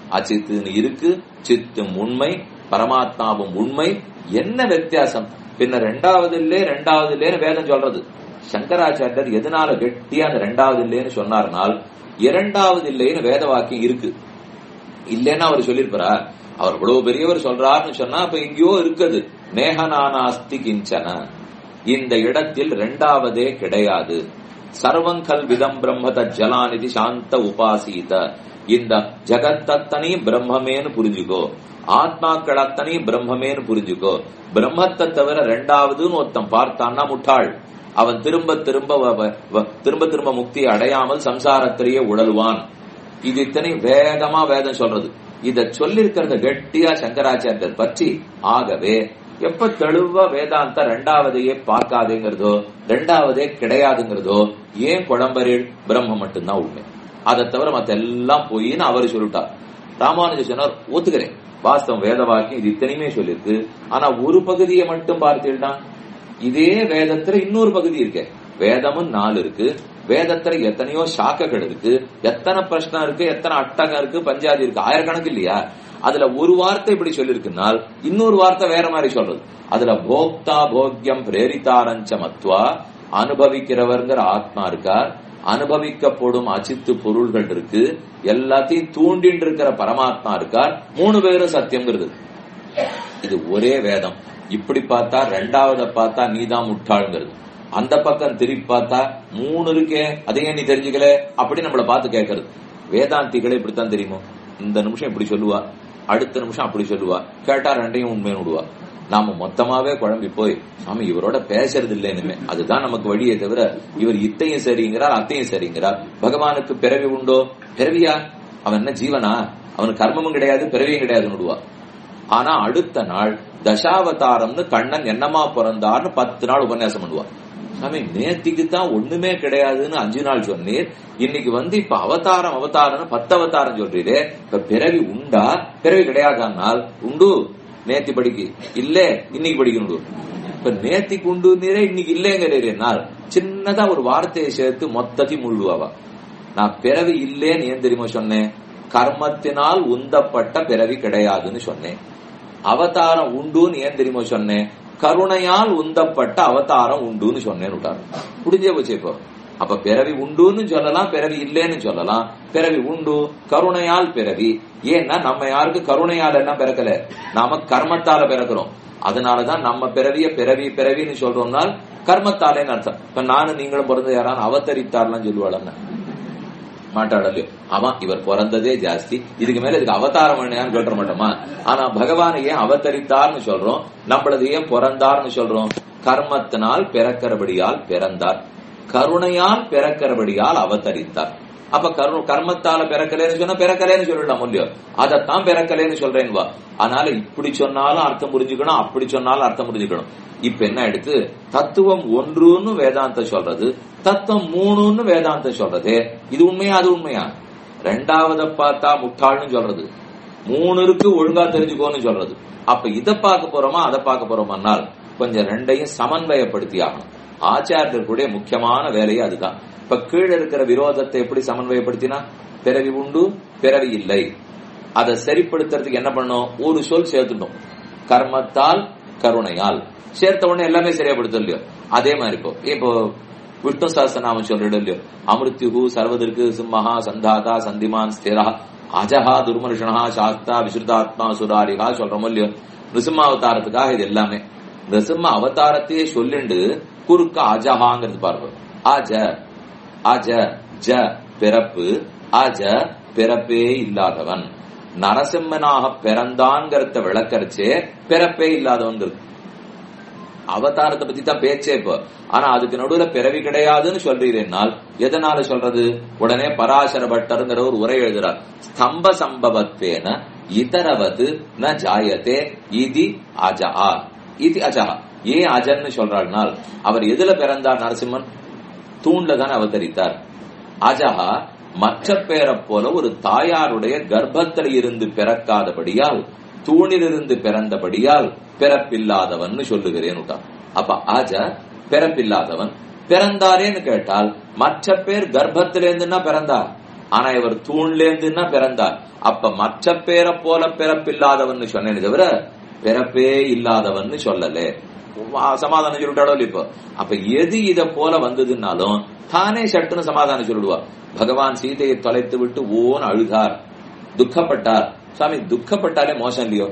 அச்சித்துன்னு இருக்கு சித்தும் உண்மை பரமாத்மாவும் உண்மை என்ன வித்தியாசம் பின்ன ரெண்டாவது இல்லே ரெண்டாவது இல்லேன்னு வேதம் சொல்றது சங்கராச்சாரியர் எதனால கெட்டியா அந்த ரெண்டாவது இல்லேன்னு சொன்னார்னால் இரண்டாவது இல்லைன்னு வேத வாக்கியம் இருக்கு இல்லைன்னா அவர் சொல்லியிருப்பாரா அவர் இவ்வளவு பெரியவர் சொல்றாருன்னு சொன்னா அப்ப எங்கேயோ இருக்குது நேகநானாஸ்தி கிஞ்சன இந்த இடத்தில் இரண்டாவதே கிடையாது சர்வங்கல் விதம் பிரம்மத ஜலாநிதி சாந்த உபாசீத இந்த ஜகத்தத்தனையும் பிரம்மமேன்னு புரிஞ்சுக்கோ ஆத்மாக்கள் அத்தனையும் பிரம்மமேன்னு புரிஞ்சுக்கோ பிரம்மத்தை தவிர ரெண்டாவதுன்னு ஒருத்தன் பார்த்தான்னா முட்டாள் அவன் திரும்ப திரும்ப வ- வ- வ- திரும்ப திரும்ப முக்தியை அடையாமல் சம்சாரத்திலேயே உழல்வான் இது இத்தனை வேகமா வேதம் சொல்றது இத சொல்லிருக்கிறத கெட்டியா சங்கராச்சாரியர் பற்றி ஆகவே எப்ப தெளிவா வேதாந்த ரெண்டாவதையே பார்க்காதேங்கிறதோ ரெண்டாவதே கிடையாதுங்கிறதோ ஏன் குழம்பரில் பிரம்மம் மட்டும்தான் உண்மை அதை தவிர மத்த எல்லாம் பொய்ன்னு அவர் சொல்லிட்டார் ராமானுஜ சொன்னார் ஒத்துக்கிறேன் வாஸ்தவம் வேத வாக்கியம் இது இத்தனையுமே சொல்லிருக்கு ஆனா ஒரு பகுதியை மட்டும் பார்த்தீங்கன்னா இதே வேதத்துல இன்னொரு பகுதி இருக்கு வேதமும் நாலு இருக்கு வேதத்துல எத்தனையோ சாக்கைகள் இருக்கு எத்தனை பிரச்சனை இருக்கு எத்தனை அட்டகம் இருக்கு பஞ்சாதி இருக்கு ஆயிரக்கணக்கு இல்லையா அதுல ஒரு வார்த்தை இப்படி சொல்லிருக்குனால் இன்னொரு வார்த்தை வேற மாதிரி சொல்றது அதுல போக்தா போக்யம் பிரேரிதாரஞ்ச மத்வா அனுபவிக்கிறவர்ங்கிற ஆத்மா இருக்கார் அனுபவிக்கப்படும் அச்சித்து பொருள்கள் இருக்கு எல்லாத்தையும் தூண்டின்னு இருக்கிற பரமாத்மா இருக்கார் மூணு பேரும் சத்தியம்ங்கிறது இது ஒரே வேதம் இப்படி பார்த்தா ரெண்டாவத பார்த்தா நீதான் முட்டாளுங்கிறது அந்த பக்கம் திருப்பி பார்த்தா மூணு இருக்கே அதையே நீ தெரிஞ்சுக்கல அப்படி நம்மள பார்த்து கேட்கறது வேதாந்திகளே இப்படித்தான் தெரியுமோ இந்த நிமிஷம் இப்படி சொல்லுவா அடுத்த நிமிஷம் அப்படி சொல்லுவா கேட்டா ரெண்டையும் உண்மைன்னு விடுவா நாம மொத்தமாவே குழம்பி போய் சாமி இவரோட பேசுறது இல்லைன்னு அதுதான் நமக்கு வழியே தவிர இவர் இத்தையும் சரிங்கிறார் அத்தையும் சரிங்கிறார் பகவானுக்கு பிறவி உண்டோ பிறவியா அவன் என்ன ஜீவனா அவனுக்கு கர்மமும் கிடையாது பிறவியும் கிடையாதுன்னு விடுவா ஆனா அடுத்த நாள் தசாவதாரம்னு கண்ணன் என்னமா பிறந்தார்னு பத்து நாள் உபன்யாசம் பண்ணுவான் சாமி நேத்திக்கு தான் ஒண்ணுமே கிடையாதுன்னு அஞ்சு நாள் சொன்னீர் இன்னைக்கு வந்து இப்ப அவதாரம் அவதாரம்னு பத்து அவதாரம் சொல்றீரே இப்ப பிறவி உண்டா பிறவி கிடையாதானால் உண்டு நேத்தி படிக்கு இல்ல இன்னைக்கு படிக்கணும் இப்ப நேத்திக்கு உண்டு நீரே இன்னைக்கு இல்லைங்கிறீர்கள் சின்னதா ஒரு வார்த்தையை சேர்த்து மொத்தத்தையும் முழுவாவா நான் பிறவி இல்லேன்னு ஏன் தெரியுமா சொன்னேன் கர்மத்தினால் உந்தப்பட்ட பிறவி கிடையாதுன்னு சொன்னேன் அவதாரம் உண்டுன்னு ஏன் தெரியுமா சொன்னேன் கருணையால் உந்தப்பட்ட அவதாரம் உண்டுன்னு சொன்னேன்னு விட்டாரு புரிஞ்சே போச்சு இப்போ அப்ப பிறவி உண்டுன்னு சொல்லலாம் பிறவி இல்லைன்னு சொல்லலாம் பிறவி உண்டு கருணையால் பிறவி ஏன்னா நம்ம யாருக்கு கருணையால் என்ன பிறக்கல நாம கர்மத்தால பிறக்கிறோம் அதனாலதான் நம்ம பிறவிய பிறவி பிறவின்னு சொல்றோம்னால் கர்மத்தாலேன்னு அர்த்தம் இப்ப நானும் நீங்களும் பிறந்த யாரான அவதரித்தார்லாம் சொல்லுவாள் மாட்டாடலையோ அவன் இவர் பிறந்ததே ஜாஸ்தி இதுக்கு மேல இதுக்கு அவதாரம் பண்ணியான்னு சொல்ற மாட்டோமா ஆனா பகவானை ஏன் அவதரித்தார்னு சொல்றோம் நம்மளது ஏன் பிறந்தார்னு சொல்றோம் கர்மத்தினால் பிறக்கிறபடியால் பிறந்தார் கருணையால் பிறக்கிறபடியால் அவதரித்தார் அப்ப கரு கர்மத்தால பிறக்கலேன்னு சொன்னா பிறக்கலேன்னு சொல்லலாம் இல்லையோ அதைத்தான் பிறக்கலேன்னு சொல்றேன் வா அதனால இப்படி சொன்னாலும் அர்த்தம் புரிஞ்சுக்கணும் அப்படி சொன்னாலும் அர்த்தம் புரிஞ்சுக்கணும் இப்ப என்ன எடுத்து தத்துவம் ஒன்றுன்னு வேதாந்தம் சொல்றது தத்துவம் மூணுன்னு வேதாந்தம் சொல்றது இது உண்மையா அது உண்மையா ரெண்டாவத பார்த்தா முட்டாள்னு சொல்றது மூணு இருக்கு ஒழுங்கா தெரிஞ்சுக்கோன்னு சொல்றது அப்ப இத பார்க்க போறோமா அதை பார்க்க போறோமானால் கொஞ்சம் ரெண்டையும் சமன்வயப்படுத்தி ஆகணும் ஆச்சாரியர்களுடைய முக்கியமான வேலையே அதுதான் இப்ப கீழே இருக்கிற விரோதத்தை எப்படி சமன்வயப்படுத்தினா பிறவி உண்டு பிறவி இல்லை அதை சரிப்படுத்துறதுக்கு என்ன பண்ணணும் ஒரு சொல் சேர்த்துட்டோம் கர்மத்தால் கருணையால் சேர்த்த உடனே எல்லாமே சரியாப்படுத்தும் இல்லையோ அதே மாதிரி இப்போ இப்போ விஷ்ணு சாஸ்திரநாமம் சொல்லிடும் இல்லையோ அமிர்த்யுகு சர்வதற்கு சிம்மஹா சந்தாதா சந்திமான் ஸ்திரா அஜஹா துர்மனுஷனா சாஸ்தா விசுத்தாத்மா சுராரிகா சொல்றோமோ இல்லையோ நிருசிம்ம அவதாரத்துக்காக இது எல்லாமே நிருசிம்ம அவதாரத்தையே சொல்லிண்டு குறுக்க அஜஹாங்கிறது பாருங்க அஜ அஜ ஜ பிறப்பு அஜ பிறப்பே இல்லாதவன் நரசிம்மனாக பிறந்தான்கிறத விளக்கரிச்சே பிறப்பே இல்லாதவன் அவதாரத்தை பத்தி தான் பேச்சே இப்போ ஆனா அதுக்கு நடுவுல பிறவி கிடையாதுன்னு சொல்றீர்கள் எதனால சொல்றது உடனே பராசர பட்டருங்கிற ஒரு உரை எழுதுறார் ஸ்தம்ப சம்பவத்வேன இதரவது ந ஜாயத்தே இதி அஜா இது அஜா ஏன் அஜன்னு சொல்றாள்னால் அவர் எதுல பிறந்தார் நரசிம்மன் தூண்ல தான் அவதரித்தார் அஜஹா மற்ற பேரை போல ஒரு தாயாருடைய கர்ப்பத்தில் இருந்து பிறக்காதபடியால் தூணிலிருந்து பிறந்தபடியால் பிறப்பில்லாதவன் சொல்லுகிறேன் அப்ப அஜ பிறப்பில்லாதவன் பிறந்தாரேன்னு கேட்டால் மற்ற பேர் கர்ப்பத்திலேருந்துன்னா பிறந்தா ஆனா இவர் தூண்ல இருந்துன்னா பிறந்தார் அப்ப மற்ற பேரை போல பிறப்பில்லாதவன் சொன்னேன் தவிர பிறப்பே இல்லாதவன் சொல்லல சமாதானம் சொல்லிட்டாடோ இப்போ அப்ப எது இத போல வந்ததுன்னாலும் தானே சட்டுன்னு சமாதானம் சொல்லிடுவா பகவான் சீதையை தொலைத்து விட்டு ஓன் அழுதார் துக்கப்பட்டார் சுவாமி துக்கப்பட்டாலே மோசம் இல்லையோ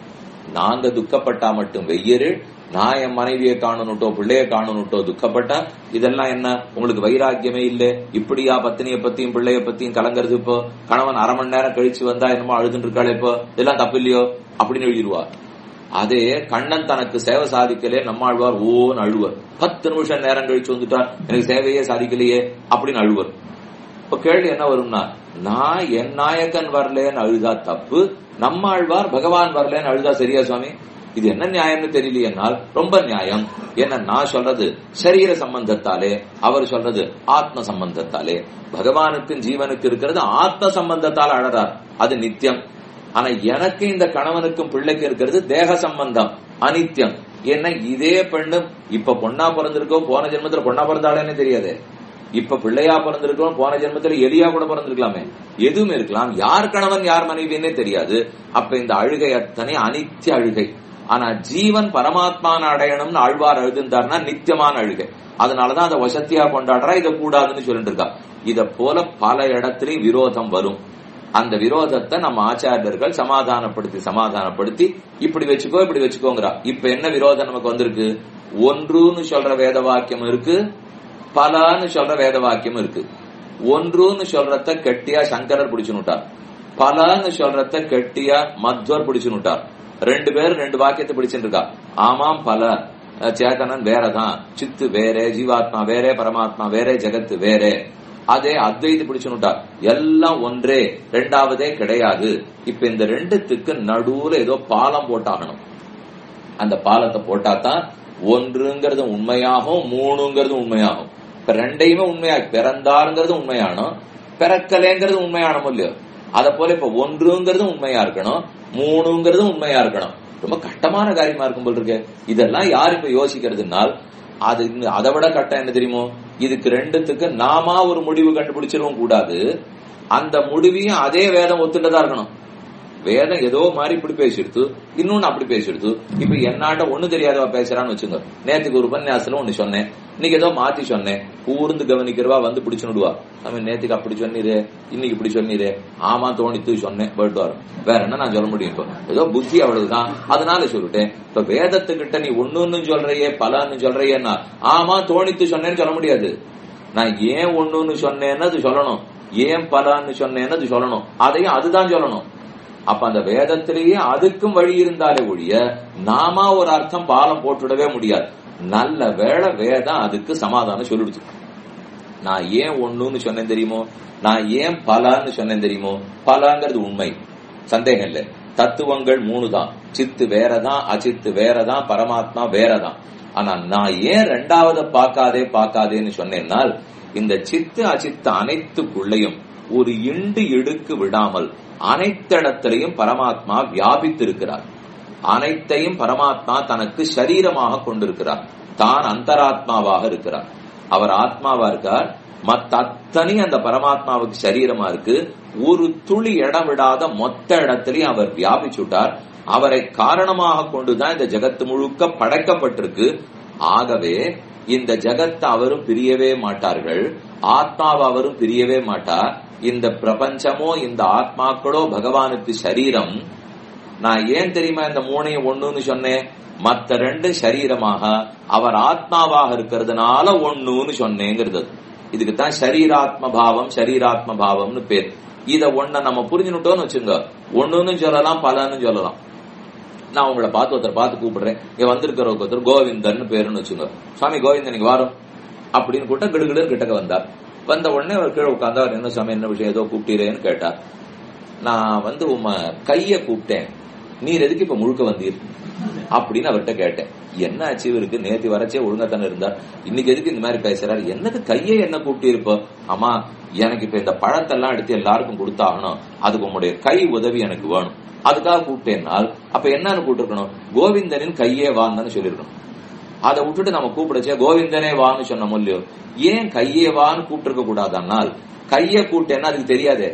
நாங்க துக்கப்பட்டா மட்டும் வெய்யரு நான் என் மனைவியை காணணுட்டோ பிள்ளைய காணணுட்டோ துக்கப்பட்டா இதெல்லாம் என்ன உங்களுக்கு வைராக்கியமே இல்ல இப்படியா பத்தினிய பத்தியும் பிள்ளைய பத்தியும் கலங்குறது இப்போ கணவன் அரை மணி நேரம் கழிச்சு வந்தா என்னமோ அழுதுன்னு இருக்காளே இப்போ இதெல்லாம் தப்பு இல்லையோ அப்படின்னு எழுதிடுவா அதே கண்ணன் தனக்கு சேவை சாதிக்கலே நம்மாழ்வார் ஓன்னு அழுவர் பத்து நிமிஷம் நேரம் கழிச்சு வந்துட்டா எனக்கு சேவையே சாதிக்கலையே அப்படின்னு அழுவர் இப்ப கேள்வி என்ன வரும்னா நான் என் நாயக்கன் வரலேன்னு அழுதா தப்பு நம்மாழ்வார் பகவான் வரலேன்னு அழுதா சரியா சுவாமி இது என்ன நியாயம்னு தெரியலையென்னால் ரொம்ப நியாயம் என்ன நான் சொல்றது சரீர சம்பந்தத்தாலே அவர் சொல்றது ஆத்ம சம்பந்தத்தாலே பகவானுக்கும் ஜீவனுக்கு இருக்கிறது ஆத்ம சம்பந்தத்தால் அழறார் அது நித்தியம் ஆனா எனக்கு இந்த கணவனுக்கும் பிள்ளைக்கு இருக்கிறது தேக சம்பந்தம் அனித்தியம் ஏன்னா இதே பெண்ணு இப்ப பொண்ணா பிறந்திருக்கோம் போன ஜென்மத்துல பொண்ணா பிறந்தாளேன்னு தெரியாது இப்ப பிள்ளையா பிறந்திருக்கோம் போன ஜென்மத்துல எலியா கூட பிறந்திருக்கலாமே எதுவும் இருக்கலாம் யார் கணவன் யார் மனைவின்னே தெரியாது அப்ப இந்த அழுகை அத்தனை அனித்திய அழுகை ஆனா ஜீவன் பரமாத்மான அடையணும்னு ஆழ்வார் எழுதிருந்தார்னா நித்தியமான அழுகை அதனாலதான் அதை வசத்தியா கொண்டாடுறா இதை கூடாதுன்னு சொல்லிட்டு இருக்கா இத போல பல இடத்துலயும் விரோதம் வரும் அந்த விரோதத்தை நம்ம ஆச்சாரியர்கள் சமாதானப்படுத்தி சமாதானப்படுத்தி இப்படி வச்சுக்கோ இப்படி வச்சுக்கோங்கிறா இப்ப என்ன விரோதம் நமக்கு வந்திருக்கு ஒன்றுன்னு சொல்ற வேத வாக்கியம் இருக்கு பலன்னு சொல்ற வேத வாக்கியம் இருக்கு ஒன்றுன்னு சொல்றத கெட்டியா சங்கரர் பிடிச்சுனுட்டார் பலன்னு சொல்றத கெட்டியா மத்வர் பிடிச்சுனுட்டார் ரெண்டு பேரும் ரெண்டு வாக்கியத்தை பிடிச்சிட்டு இருக்கா ஆமாம் பல சேதனன் வேறதான் சித்து வேற ஜீவாத்மா வேற பரமாத்மா வேற ஜெகத்து வேற அதே அத்வைத்து பிடிச்சுனுட்டார் எல்லாம் ஒன்றே ரெண்டாவதே கிடையாது இப்ப இந்த ரெண்டுத்துக்கு நடுவுல ஏதோ பாலம் போட்டாகணும் அந்த பாலத்தை போட்டாதான் ஒன்றுங்கிறது உண்மையாகும் மூணுங்கிறது உண்மையாகும் இப்ப ரெண்டையுமே உண்மையா பிறந்தாருங்கிறது உண்மையானும் பிறக்கலேங்கிறது உண்மையானும் இல்லையோ அத போல இப்ப ஒன்றுங்கிறது உண்மையா இருக்கணும் மூணுங்கிறது உண்மையா இருக்கணும் ரொம்ப கஷ்டமான காரியமா இருக்கும் போல் இருக்கு இதெல்லாம் யார் இப்ப யோசிக்கிறதுனால் அது அதை விட கட்டம் என்ன தெரியுமோ இதுக்கு ரெண்டுத்துக்கு நாமா ஒரு முடிவு கண்டுபிடிச்சிடவும் கூடாது அந்த முடிவையும் அதே வேதம் ஒத்துட்டதா இருக்கணும் வேதம் ஏதோ மாதிரி இப்படி பேசிடுத்து இன்னொன்னு அப்படி பேசிடுத்து இப்ப என்னாட்ட ஒண்ணு தெரியாதவா பேசுறான்னு வச்சுங்க நேத்துக்கு ஒரு உபன்யாசத்துல ஒண்ணு சொன்னேன் இன்னைக்கு ஏதோ மாத்தி சொன்னேன் கூர்ந்து கவனிக்கிறவா வந்து பிடிச்சுடுவா நம்ம நேத்துக்கு அப்படி சொன்னீரே இன்னைக்கு இப்படி சொன்னீரே ஆமா தோணித்து சொன்னேன் போயிட்டு வரும் வேற என்ன நான் சொல்ல முடியும் இப்போ ஏதோ புத்தி அவ்வளவுதான் அதனால சொல்லிட்டேன் இப்ப வேதத்துக்கிட்ட நீ ஒண்ணுன்னு சொல்றையே பலன்னு சொல்றையேன்னா ஆமா தோணித்து சொன்னேன்னு சொல்ல முடியாது நான் ஏன் ஒண்ணுன்னு சொன்னேன்னு அது சொல்லணும் ஏன் பலன்னு சொன்னேன்னு அது சொல்லணும் அதையும் அதுதான் சொல்லணும் அப்ப அந்த வேதத்திலேயே அதுக்கும் வழி இருந்தாலே ஒழிய நாம ஒரு அர்த்தம் பாலம் போட்டுடவே முடியாது நல்ல வேளை வேதம் அதுக்கு சமாதானம் சொல்லிடுச்சு நான் ஏன் ஒண்ணுன்னு சொன்னேன் தெரியுமோ நான் ஏன் பலன்னு சொன்னேன் தெரியுமோ பலங்கிறது உண்மை சந்தேகம் இல்லை தத்துவங்கள் மூணு தான் சித்து வேறதான் அச்சித்து வேறதான் பரமாத்மா வேறதான் ஆனா நான் ஏன் ரெண்டாவது பார்க்காதே பார்க்காதேன்னு சொன்னேன்னால் இந்த சித்து அச்சித்து அனைத்துக்குள்ளையும் ஒரு இண்டு இடுக்கு விடாமல் அனைத்திடத்திலையும் பரமாத்மா வியாபித்திருக்கிறார் அனைத்தையும் பரமாத்மா தனக்கு சரீரமாக கொண்டிருக்கிறார் தான் அந்தராத்மாவாக இருக்கிறார் அவர் ஆத்மாவா இருக்கார் மத்த அத்தனை அந்த பரமாத்மாவுக்கு சரீரமா இருக்கு ஒரு துளி இடம் விடாத மொத்த இடத்திலையும் அவர் வியாபிச்சுட்டார் அவரை காரணமாக கொண்டுதான் இந்த ஜெகத்து முழுக்க படைக்கப்பட்டிருக்கு ஆகவே இந்த ஜெகத்தை அவரும் பிரியவே மாட்டார்கள் ஆத்மாவை அவரும் பிரியவே மாட்டார் இந்த பிரபஞ்சமோ இந்த ஆத்மாக்களோ பகவானுக்கு சரீரம் நான் ஏன் தெரியுமா இந்த மூணையும் ஒண்ணுன்னு சொன்னேன் மத்த ரெண்டு சரீரமாக அவர் ஆத்மாவாக இருக்கிறதுனால ஒண்ணுன்னு சொன்னேங்கிறது இதுக்கு தான் சரீராத்ம பாவம் சரீராத்ம பாவம்னு பேர் இத ஒன்ன நம்ம புரிஞ்சுட்டோம்னு வச்சுங்க ஒண்ணுன்னு சொல்லலாம் பலன்னு சொல்லலாம் நான் உங்களை பார்த்து ஒருத்தர் பார்த்து கூப்பிடுறேன் இங்க வந்திருக்கிற ஒருத்தர் கோவிந்தன் பேருன்னு வச்சுங்க சுவாமி கோவிந்தன் நீங்க வாரம் அப்படின்னு கூட்ட கிடுகிடுன்னு கிட்டக்க வந்தார் வந்த உடனே அவர் கீழே உட்கார்ந்து அவர் என்ன சுவாமி என்ன விஷயம் ஏதோ கூப்பிட்டீரேன்னு கேட்டார் நான் வந்து உம்ம கைய கூப்பிட்டேன் நீர் எதுக்கு இப்ப முழுக்க வந்தீர் அப்படின்னு அவர்கிட்ட கேட்டேன் என்ன ஆச்சு இவருக்கு நேத்து வரச்சே ஒழுங்கா தானே இருந்தார் இன்னைக்கு எதுக்கு இந்த மாதிரி பேசுறாரு என்னது கையை என்ன கூப்பிட்டு இருப்போ ஆமா எனக்கு இப்ப இந்த பழத்தெல்லாம் எடுத்து எல்லாருக்கும் கொடுத்தாகணும் அதுக்கு உங்களுடைய கை உதவி எனக்கு வேணும் அதுக்காக கூப்பிட்டேன்னால் அப்ப என்னன்னு கூப்பிட்டுருக்கணும் கோவிந்தனின் கையே வான்னு சொல்லிருக்கணும் அதை விட்டுட்டு நம்ம கூப்பிடச்சே கோவிந்தனே வான்னு சொன்ன இல்லையோ ஏன் கையே வான்னு கூப்பிட்டு இருக்க கூடாதனால் கைய கூட்டேன்னா அதுக்கு தெரியாதே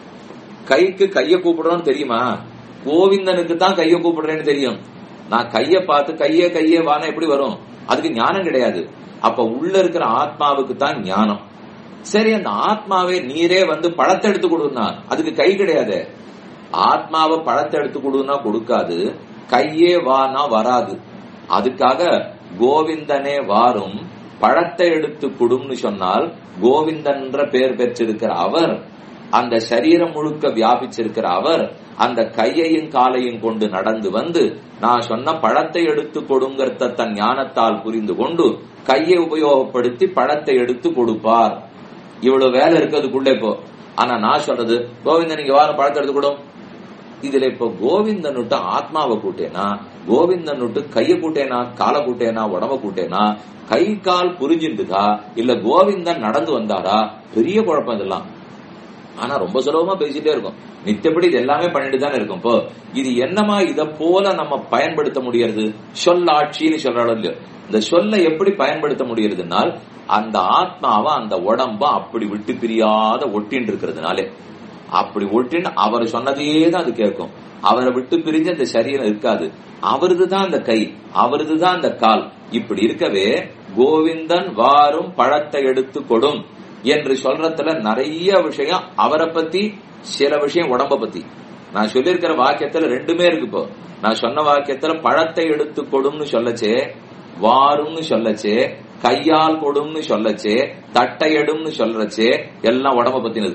கைக்கு கைய கூப்பிடுறோம்னு தெரியுமா கோவிந்தனுக்கு தான் கைய கூப்பிடுறேன்னு தெரியும் நான் கைய பார்த்து கையே கையே வானா எப்படி வரும் அதுக்கு ஞானம் கிடையாது அப்ப உள்ள இருக்கிற ஆத்மாவுக்கு தான் ஞானம் சரி அந்த ஆத்மாவே நீரே வந்து பழத்தை எடுத்து கொடுனா அதுக்கு கை கிடையாது ஆத்மாவை பழத்தை எடுத்து கொடுனா கொடுக்காது கையே வானா வராது அதுக்காக கோவிந்தனே வாரும் பழத்தை எடுத்து கொடும்னு சொன்னால் கோவிந்தன்ற பெயர் பெற்றிருக்கிற அவர் அந்த சரீரம் முழுக்க வியாபிச்சிருக்கிற அவர் அந்த கையையும் காலையும் கொண்டு நடந்து வந்து நான் சொன்ன பழத்தை எடுத்து கொடுங்கிறத தன் ஞானத்தால் புரிந்து கொண்டு கையை உபயோகப்படுத்தி பழத்தை எடுத்து கொடுப்பார் இவ்வளவு வேலை இருக்கிறதுக்குள்ள இப்போ ஆனா நான் சொல்றது கோவிந்தன் நீங்க வாரம் பழத்தை எடுத்து கொடும் இதுல இப்ப கோவிந்தனுட்டு ஆத்மாவை கூட்டேனா கோவிந்தனுட்டு கைய கூட்டேனா காலை கூட்டேனா உடம்ப கூட்டேனா கை கால் புரிஞ்சுட்டுதா இல்ல கோவிந்தன் நடந்து வந்தாரா பெரிய குழப்பம் இதெல்லாம் ஆனா ரொம்ப சுலபமா பேசிட்டே இருக்கும் நித்தப்படி இது எல்லாமே பண்ணிட்டு தானே இருக்கும் இப்போ இது என்னமா இத போல நம்ம பயன்படுத்த முடியறது சொல்லாட்சின்னு சொல்றாலும் இல்லையோ இந்த சொல்ல எப்படி பயன்படுத்த முடியறதுனால் அந்த ஆத்மாவை அந்த உடம்ப அப்படி விட்டு பிரியாத ஒட்டின்னு இருக்கிறதுனாலே அப்படி ஒட்டின்னு அவர் சொன்னதையே தான் அது கேட்கும் அவரை விட்டு பிரிஞ்சு அந்த சரீரம் இருக்காது அவரது தான் அந்த கை அவரது தான் அந்த கால் இப்படி இருக்கவே கோவிந்தன் வாரும் பழத்தை எடுத்து கொடும் என்று சொல்றதுல நிறைய விஷயம் அவரை பத்தி சில விஷயம் உடம்ப பத்தி நான் சொல்லியிருக்கிற வாக்கியத்துல ரெண்டுமே இருக்கு இப்போ நான் சொன்ன வாக்கியத்துல பழத்தை எடுத்து கொடும்னு சொல்லச்சே வாரும்னு சொல்லச்சே கையால் கொடும்னு சொல்லச்சே தட்டை எடும்னு சொல்றச்சே எல்லாம் உடம்ப பத்தினது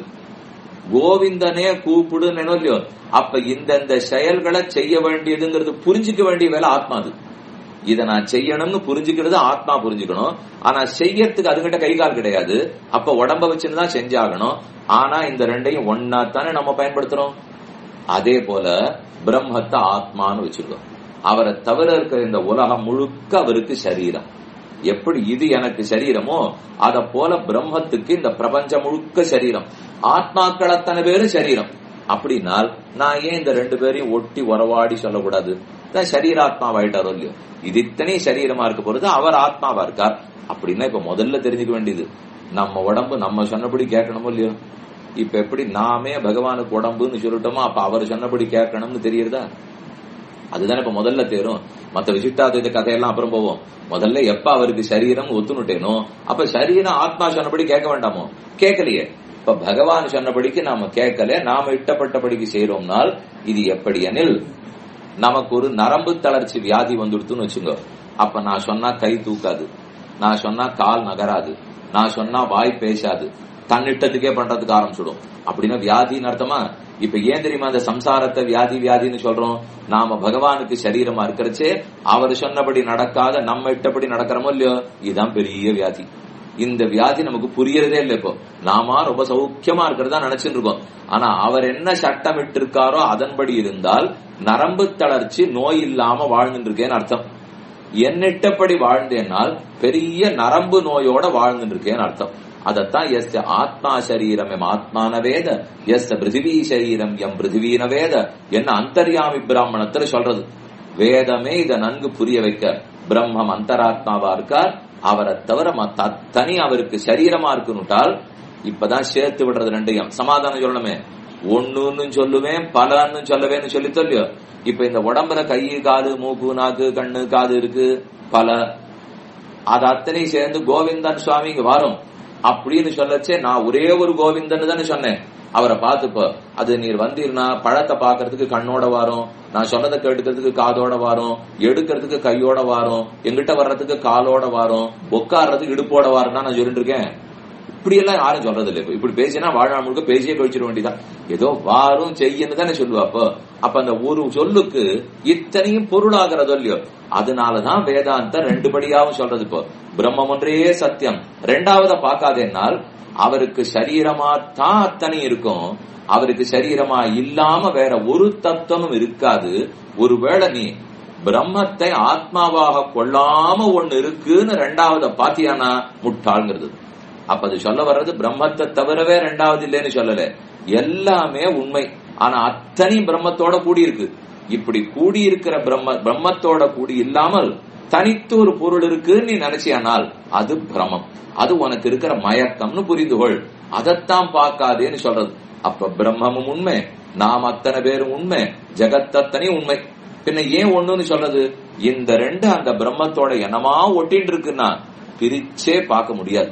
கோவிந்தனே கூப்பிடுன்னு இல்லையோ அப்ப இந்தந்த செயல்களை செய்ய வேண்டியதுங்கிறது புரிஞ்சுக்க வேண்டிய வேலை ஆத்மா அது இத நான் செய்யணும்னு புரிஞ்சுக்கிறது ஆத்மா புரிஞ்சுக்கணும் ஆனா செய்யறதுக்கு அதுகிட்ட கை கால் கிடையாது அப்ப உடம்ப வச்சுன்னு தான் செஞ்சாகணும் ஆனா இந்த ரெண்டையும் ஒன்னா தானே நம்ம பயன்படுத்துறோம் அதே போல பிரம்மத்தை ஆத்மான்னு வச்சிருக்கோம் அவரை தவிர இருக்கிற இந்த உலகம் முழுக்க அவருக்கு சரீரம் எப்படி இது எனக்கு சரீரமோ அத போல பிரம்மத்துக்கு இந்த பிரபஞ்சம் முழுக்க சரீரம் ஆத்மாக்கள் அத்தனை பேரும் சரீரம் அப்படின்னால் நான் ஏன் இந்த ரெண்டு பேரையும் ஒட்டி உறவாடி சொல்லக்கூடாது தான் சரீராத்மாவாயிட்டாரோ இல்லையோ இது இத்தனை சரீரமா இருக்க போறது அவர் ஆத்மாவா இருக்கார் அப்படின்னா இப்ப முதல்ல தெரிஞ்சுக்க வேண்டியது நம்ம உடம்பு நம்ம சொன்னபடி கேட்கணுமோ இல்லையோ இப்ப எப்படி நாமே பகவானுக்கு உடம்புன்னு சொல்லிட்டோமோ அப்ப அவர் சொன்னபடி கேட்கணும்னு தெரியுறதா அதுதானே இப்ப முதல்ல தேரும் மத்த விசிஷ்டாத்வைத கதையெல்லாம் அப்புறம் போவோம் முதல்ல எப்ப அவருக்கு சரீரம் ஒத்துனுட்டேனோ அப்ப சரீரம் ஆத்மா சொன்னபடி கேட்க வேண்டாமோ கேட்கலையே இப்ப பகவான் சொன்னபடிக்கு நாம கேட்கல நாம இட்டப்பட்டபடிக்கு செய்யறோம்னால் இது எப்படி எனில் நமக்கு ஒரு நரம்பு தளர்ச்சி வியாதி வந்துடுத்துன்னு வச்சுங்க அப்ப நான் சொன்னா கை தூக்காது நான் சொன்னா கால் நகராது நான் சொன்னா வாய் பேசாது தன்னிட்டத்துக்கே பண்றதுக்கு ஆரம்பிச்சிடும் அப்படின்னா வியாதின்னு அர்த்தமா இப்ப ஏன் தெரியுமா அந்த சம்சாரத்தை வியாதி வியாதின்னு சொல்றோம் நாம பகவானுக்கு சரீரமா இருக்கிறச்சே அவர் சொன்னபடி நடக்காத நம்ம இட்டபடி நடக்கிறோமோ இல்லையோ இதுதான் பெரிய வியாதி இந்த வியாதி நமக்கு புரியறதே இல்லை இப்போ நாம ரொம்ப சௌக்கியமா இருக்கிறதா நினைச்சுட்டு இருக்கோம் ஆனா அவர் என்ன சட்டம் இட்டிருக்காரோ அதன்படி இருந்தால் நரம்பு தளர்ச்சி நோய் இல்லாம வாழ்ந்துட்டு இருக்கேன்னு அர்த்தம் என்னிட்டபடி வாழ்ந்தேனால் பெரிய நரம்பு நோயோட வாழ்ந்துட்டு இருக்கேன்னு அர்த்தம் அதத்தான் எஸ் ஆத்மா சரீரம் எம் ஆத்மான வேத எஸ் பிருத்திவி சரீரம் எம் பிருத்திவீன வேத என்ன அந்தர்யாமி பிராமணத்துல சொல்றது வேதமே இத நன்கு புரிய வைக்க பிரம்மம் அந்தராத்மாவா இருக்கார் அவரை தவிர மத்த தனி அவருக்கு சரீரமா இருக்குன்னுட்டால் இப்பதான் சேர்த்து விடுறது ரெண்டையும் சமாதானம் சொல்லணுமே ஒண்ணுன்னு சொல்லுவேன் பலன்னு சொல்லவேன்னு சொல்லி சொல்லியோ இப்ப இந்த உடம்புல கை காது மூக்கு நாக்கு கண்ணு காது இருக்கு பல அது அத்தனை சேர்ந்து கோவிந்தன் சுவாமி இங்க வரும் அப்படின்னு சொல்லச்சே நான் ஒரே ஒரு கோவிந்தன் தானே சொன்னேன் அவரை பார்த்துப்போ அது நீர் வந்தீர்னா பழத்தை பாக்குறதுக்கு கண்ணோட வரும் நான் சொன்னதை கேட்டுக்கிறதுக்கு காதோட வரும் எடுக்கிறதுக்கு கையோட வரும் எங்கிட்ட வர்றதுக்கு காலோட வரும் உட்கார்றதுக்கு இடுப்போட வாருன்னா நான் சொல்லிட்டு இருக்கேன் இப்படி எல்லாம் யாரும் சொல்றது இல்லை இப்படி பேசினா வாழ்நாள் முழுக்க பேசியே கழிச்சிட வேண்டியதான் ஏதோ வாரும் செய்யன்னு தானே சொல்லுவா அப்போ அப்ப அந்த ஒரு சொல்லுக்கு இத்தனையும் பொருளாகிறதோ இல்லையோ அதனாலதான் வேதாந்த ரெண்டு படியாவும் சொல்றது இப்போ பிரம்மம் ஒன்றே சத்தியம் ரெண்டாவத பார்க்காதேனால் அவருக்கு சரீரமா தான் அத்தனை இருக்கும் அவருக்கு சரீரமா இல்லாம வேற ஒரு தத்துவமும் இருக்காது ஒருவேளை நீ பிரம்மத்தை ஆத்மாவாக கொள்ளாம ஒண்ணு இருக்குன்னு ரெண்டாவத பாத்தியானா முட்டாள்ங்கிறது அப்ப அது சொல்ல வர்றது பிரம்மத்தை தவிரவே ரெண்டாவது இல்லைன்னு சொல்லல எல்லாமே உண்மை ஆனா அத்தனை பிரம்மத்தோட கூடி இருக்கு இப்படி கூடி இருக்கிற பிரம்ம பிரம்மத்தோட கூடி இல்லாமல் தனித்து ஒரு பொருள் இருக்குன்னு நீ நினைச்சியானால் அது பிரமம் அது உனக்கு இருக்கிற மயக்கம்னு புரிந்து கொள் அதைத்தான் பார்க்காதேன்னு சொல்றது அப்ப பிரம்மமும் உண்மை நாம் அத்தனை பேரும் உண்மை ஜெகத்தத்தனையும் உண்மை பின்ன ஏன் ஒண்ணுன்னு சொல்றது இந்த ரெண்டு அந்த பிரம்மத்தோட என்னமா ஒட்டின்னு இருக்குன்னா பிரிச்சே பார்க்க முடியாது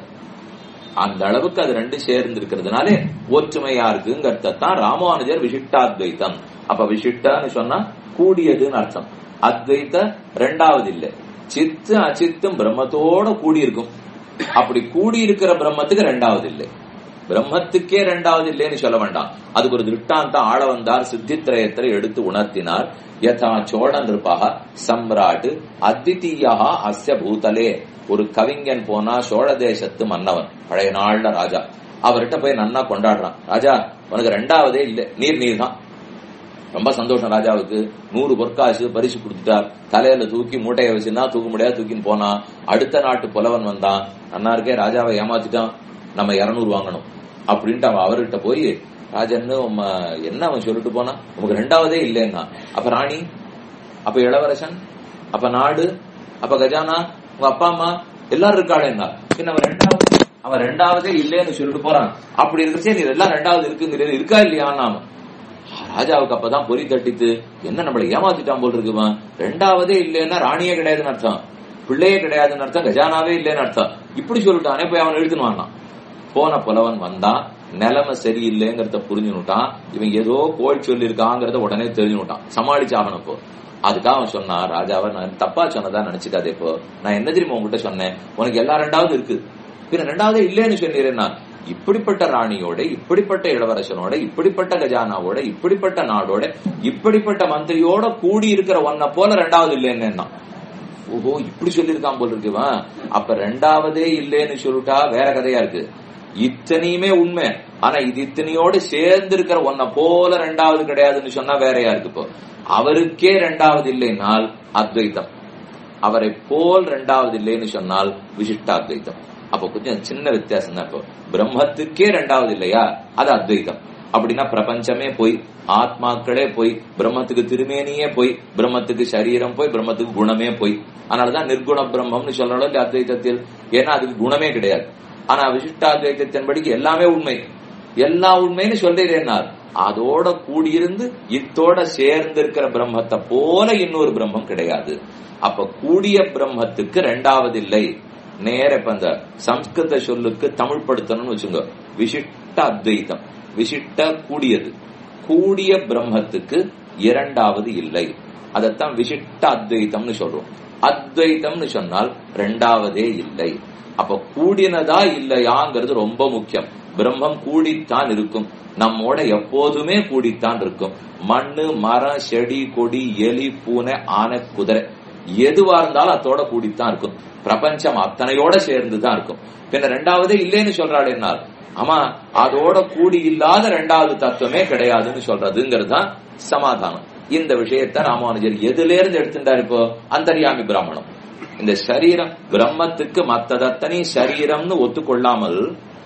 அந்த அளவுக்கு அது ரெண்டு சேர்ந்து இருக்கிறதுனாலே ஒற்றுமையா இருக்குங்கிறதான் ராமானுஜர் விசிஷ்டாத்வைத்தம் அப்ப விசிஷ்டான்னு சொன்னா கூடியதுன்னு அர்த்தம் அத்வைத்த ரெண்டாவது இல்ல சித்து அச்சித்தும் பிரம்மத்தோட கூடி இருக்கும் அப்படி கூடி இருக்கிற பிரம்மத்துக்கு ரெண்டாவது இல்லை பிரம்மத்துக்கே ரெண்டாவது இல்லைன்னு சொல்ல வேண்டாம் அதுக்கு ஒரு திருஷ்டாந்தம் ஆள வந்தார் சித்தித்திரயத்தை எடுத்து உணர்த்தினார் யதா சோழன் இருப்பாக சம்ராட் அத்விதீயா அஸ்ய பூதலே ஒரு கவிஞன் போனா சோழ தேசத்து மன்னவன் பழைய நாள்ல ராஜா அவர்கிட்ட போய் நன்னா கொண்டாடுறான் ராஜா உனக்கு ரெண்டாவதே இல்ல நீர் நீர் தான் ரொம்ப சந்தோஷம் ராஜாவுக்கு நூறு பொற்காசு பரிசு கொடுத்துட்டார் தலையில தூக்கி மூட்டையை வச்சுன்னா தூக்க முடியாது தூக்கின்னு போனான் அடுத்த நாட்டு புலவன் வந்தான் அண்ணா இருக்கே ராஜாவை ஏமாத்திட்டான் நம்ம இருநூறு வாங்கணும் அப்படின்ட்டு அவன் அவர்கிட்ட போய் ராஜன்னு என்ன அவன் சொல்லிட்டு போனா உனக்கு ரெண்டாவதே இல்லைன்னா அப்ப ராணி அப்ப இளவரசன் அப்ப நாடு அப்ப கஜானா உங்க அப்பா அம்மா எல்லாரும் இருக்காளேன்னா பின்ன அவன் ரெண்டாவது அவன் ரெண்டாவதே இல்லைன்னு சொல்லிட்டு போறான் அப்படி இருக்கச்சே நீ எல்லாம் ரெண்டாவது இருக்குங்கிறது இருக்கா இல்லையா நாம ராஜாவுக்கு அப்பதான் பொறி தட்டித்து என்ன நம்மளை ஏமாத்திட்டான் போல் இருக்குமா ரெண்டாவதே இல்லைன்னா ராணியே கிடையாதுன்னு அர்த்தம் பிள்ளையே கிடையாதுன்னு அர்த்தம் கஜானாவே இல்லைன்னு அர்த்தம் இப்படி சொல்லிட்டானே போய் அவன் எழுத்துன்னு வாங்கினான் போன புலவன் வந்தான் நிலைமை சரியில்லைங்கிறத புரிஞ்சுனுட்டான் இவன் ஏதோ கோல் சொல்லியிருக்காங்கிறத உடனே தெரிஞ்சுனுட்டான் சமாளிச்சாகணும் இப்போ அதுக்காக அவன் சொன்னா ராஜாவை நான் தப்பா சொன்னதா நினைச்சுக்காதே இப்போ நான் என்ன தெரியுமா உங்ககிட்ட சொன்னேன் உனக்கு எல்லா ரெண்டாவது இருக்கு பின்ன ரெண்டாவது இல்லைன்னு சொன்னீரேன்னா இப்படிப்பட்ட ராணியோட இப்படிப்பட்ட இளவரசனோட இப்படிப்பட்ட கஜானாவோட இப்படிப்பட்ட நாடோட இப்படிப்பட்ட மந்திரியோட கூடி இருக்கிற ஒன்ன போல ரெண்டாவது இல்லைன்னு ஓஹோ இப்படி சொல்லியிருக்கான் போல் இருக்குவா அப்ப ரெண்டாவதே இல்லைன்னு சொல்லிட்டா வேற கதையா இருக்கு இத்தனையுமே உண்மை ஆனா இது இத்தனையோடு சேர்ந்து இருக்கிற ஒன்ன போல ரெண்டாவது கிடையாதுன்னு சொன்னா வேறையா இருக்கு இப்போ அவருக்கே ரெண்டாவது இல்லைனால் அத்வைத்தம் அவரை போல் ரெண்டாவது இல்லைன்னு சொன்னால் விசிஷ்டாத்வைத்தம் அப்ப கொஞ்சம் சின்ன வித்தியாசம் தான் இப்போ பிரம்மத்துக்கே ரெண்டாவது இல்லையா அது அத்வைத்தம் அப்படின்னா பிரபஞ்சமே போய் ஆத்மாக்களே போய் பிரம்மத்துக்கு திருமேனியே போய் பிரம்மத்துக்கு சரீரம் போய் பிரம்மத்துக்கு குணமே போய் அதனாலதான் நிர்குண பிரம்மம்னு சொல்றோம் இல்ல அத்வைத்தத்தில் ஏன்னா அதுக்கு குணமே கிடையாது ஆனா விசிஷ்டாத்வைத்தத்தின்படிக்கு எல்லாமே உண்மை எல்லா உண்மைன்னு சொல்றேன்னார் அதோட கூடியிருந்து இத்தோட சேர்ந்து இருக்கிற பிரம்மத்தை போல இன்னொரு பிரம்மம் கிடையாது அப்ப கூடிய பிரம்மத்துக்கு ரெண்டாவது இல்லை நேர இப்ப அந்த சம்ஸ்கிருத சொல்லுக்கு தமிழ் படுத்தணும்னு வச்சுங்க விசிஷ்ட அத்வைத்தம் விசிஷ்ட கூடியது கூடிய பிரம்மத்துக்கு இரண்டாவது இல்லை அதத்தான் விசிஷ்ட அத்வைத்தம்னு சொல்றோம் அத்வைத்தம்னு சொன்னால் ரெண்டாவதே இல்லை அப்ப கூடினதா இல்லையாங்கிறது ரொம்ப முக்கியம் பிரம்மம் கூடித்தான் இருக்கும் நம்மோட எப்போதுமே கூடித்தான் இருக்கும் மண்ணு மரம் செடி கொடி எலி பூனை ஆனை குதிரை எதுவா இருந்தாலும் அதோட கூடித்தான் இருக்கும் பிரபஞ்சம் அத்தனையோட சேர்ந்து தான் இருக்கும் பின்ன ரெண்டாவது இல்லைன்னு சொல்றாள் என்னால் ஆமா அதோட கூடி இல்லாத ரெண்டாவது தத்துவமே கிடையாதுன்னு சொல்றதுங்கிறது தான் சமாதானம் இந்த விஷயத்த ராமானுஜர் எதுல இருந்து எடுத்துட்டார் இப்போ அந்தர்யாமி பிராமணம் இந்த சரீரம் பிரம்மத்துக்கு மத்ததத்தனை சரீரம்னு ஒத்துக்கொள்ளாமல்